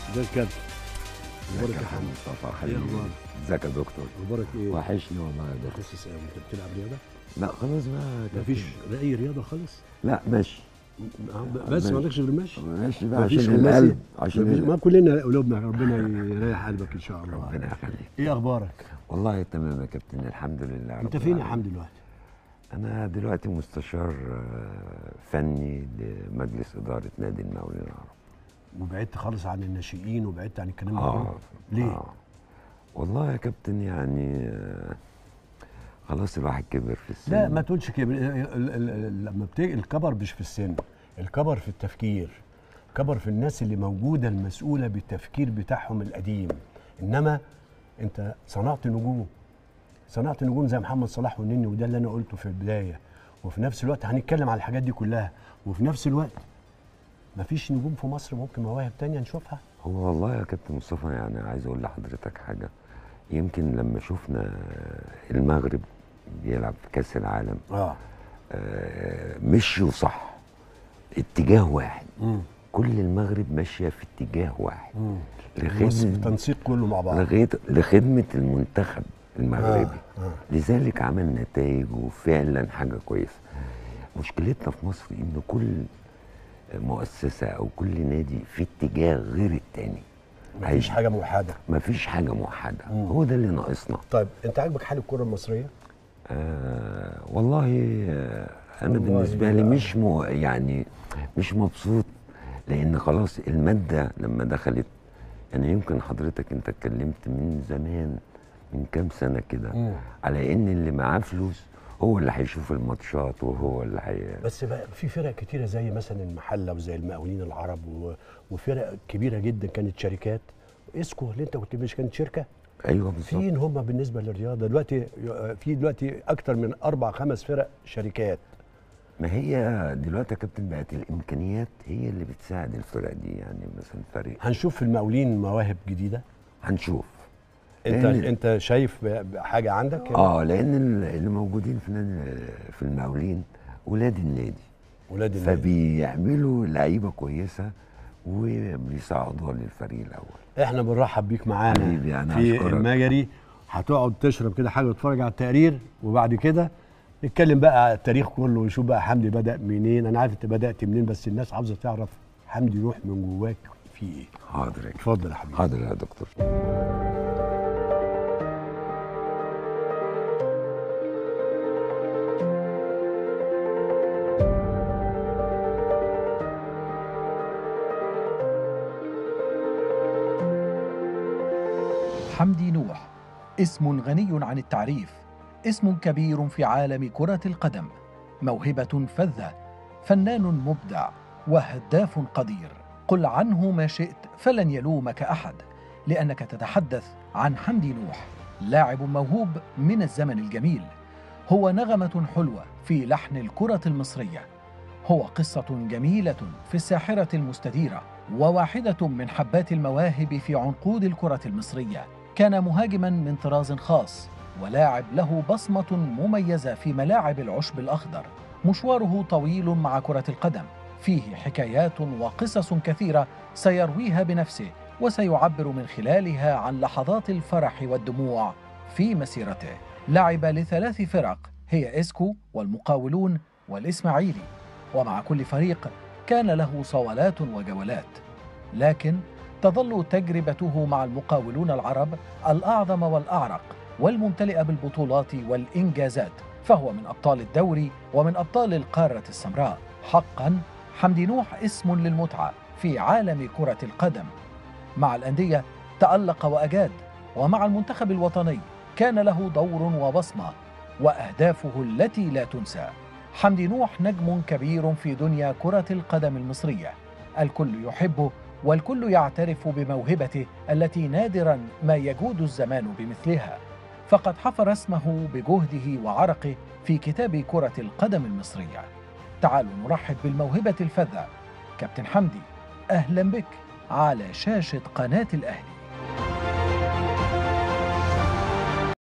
ده الكابتن ازيك مبارك يا يا حبيبي حبيبي مصطفى ايه حبيبي اخبارك؟ ازيك يا دكتور مبارك ايه؟ وحشني والله يا دكتور تخصص ايه؟ انت بتلعب رياضه؟ لا خلاص بقى يا مفيش كابتن. اي رياضه خالص؟ لا ماشي بس ماشي. مالكش غير المشي؟ ماشي بقى مفيش عشان خماسي؟ القلب عشان مفيش- القلب. ما كلنا قلوبنا ربنا يريح قلبك ان شاء الله ربنا يخليك ايه اخبارك؟ والله تمام يا كابتن الحمد لله انت رب فين يا العالمين. حمدي دلوقتي؟ انا دلوقتي مستشار آه، فني لمجلس اداره نادي المقاولين العرب وبعدت خالص عن الناشئين وبعدت عن الكلام ده اه كله ليه؟ آه. والله يا كابتن يعني آه، خلاص الواحد كبر في السن لا ما تقولش كده ال- ال- ال- لما بت... الكبر مش في السن الكبر في التفكير كبر في الناس اللي موجوده المسؤوله بالتفكير بتاعهم القديم انما انت صنعت نجوم صنعت نجوم زي محمد صلاح والنني وده اللي انا قلته في البدايه وفي نفس الوقت هنتكلم على الحاجات دي كلها وفي نفس الوقت مفيش نجوم في مصر ممكن مواهب تانية نشوفها هو والله يا كابتن مصطفى يعني عايز اقول لحضرتك حاجه يمكن لما شفنا المغرب بيلعب في كاس العالم اه آه، مشيوا صح اتجاه واحد امم كل المغرب ماشيه في اتجاه واحد لخدمه التنسيق كله مع بعض لغايه لخدمه المنتخب المغربي آه. آه. لذلك عمل نتائج وفعلا حاجه كويسه مشكلتنا في مصر ان كل مؤسسه او كل نادي في اتجاه غير التاني مفيش حاجه موحده مفيش حاجه موحده مم. هو ده اللي ناقصنا طيب انت عاجبك حال الكره المصريه؟ آه والله آه انا والله بالنسبه لي لا. مش مو يعني مش مبسوط لان خلاص الماده لما دخلت يعني يمكن حضرتك انت اتكلمت من زمان من كام سنه كده مم. على ان اللي معاه فلوس هو اللي هيشوف الماتشات وهو اللي هي بس بقى في فرق كتيره زي مثلا المحله وزي المقاولين العرب و... وفرق كبيره جدا كانت شركات اسكو اللي انت كنت مش كانت شركه ايوه بالظبط فين هم بالنسبه للرياضه دلوقتي في دلوقتي اكتر من اربع خمس فرق شركات ما هي دلوقتي يا كابتن بقت الامكانيات هي اللي بتساعد الفرق دي يعني مثلا فريق هنشوف في المقاولين مواهب جديده هنشوف انت لأن- انت شايف ب- حاجه عندك اه لان ال- اللي موجودين في نادي في المقاولين ولاد النادي ولاد النادي فبيعملوا لعيبه كويسه وبيصعدوها للفريق الاول احنا بنرحب بيك معانا حبيبي، أنا في أشكرك. المجري هتقعد تشرب كده حاجه وتتفرج على التقرير وبعد كده نتكلم بقى على التاريخ كله ونشوف بقى حمدي بدا منين انا عارف انت بدات منين بس الناس عاوزه تعرف حمدي روح من جواك في ايه حاضر يا كابتن. اتفضل يا حبيبي حاضر يا دكتور حمدي نوح اسم غني عن التعريف اسم كبير في عالم كرة القدم موهبة فذة فنان مبدع وهداف قدير قل عنه ما شئت فلن يلومك أحد لأنك تتحدث عن حمدي نوح لاعب موهوب من الزمن الجميل هو نغمة حلوة في لحن الكرة المصرية هو قصة جميلة في الساحرة المستديرة وواحدة من حبات المواهب في عنقود الكرة المصرية كان مهاجما من طراز خاص ولاعب له بصمة مميزة في ملاعب العشب الأخضر مشواره طويل مع كرة القدم فيه حكايات وقصص كثيرة سيرويها بنفسه وسيعبر من خلالها عن لحظات الفرح والدموع في مسيرته لعب لثلاث فرق هي إسكو والمقاولون والإسماعيلي ومع كل فريق كان له صولات وجولات لكن تظل تجربته مع المقاولون العرب الأعظم والأعرق والممتلئة بالبطولات والإنجازات فهو من أبطال الدوري ومن أبطال القارة السمراء حقا حمدي نوح اسم للمتعة في عالم كرة القدم مع الأندية تألق وأجاد ومع المنتخب الوطني كان له دور وبصمة وأهدافه التي لا تنسى حمدي نوح نجم كبير في دنيا كرة القدم المصرية الكل يحبه والكل يعترف بموهبته التي نادرا ما يجود الزمان بمثلها فقد حفر اسمه بجهده وعرقه في كتاب كرة القدم المصرية تعالوا نرحب بالموهبة الفذة كابتن حمدي أهلا بك على شاشة قناة الأهلي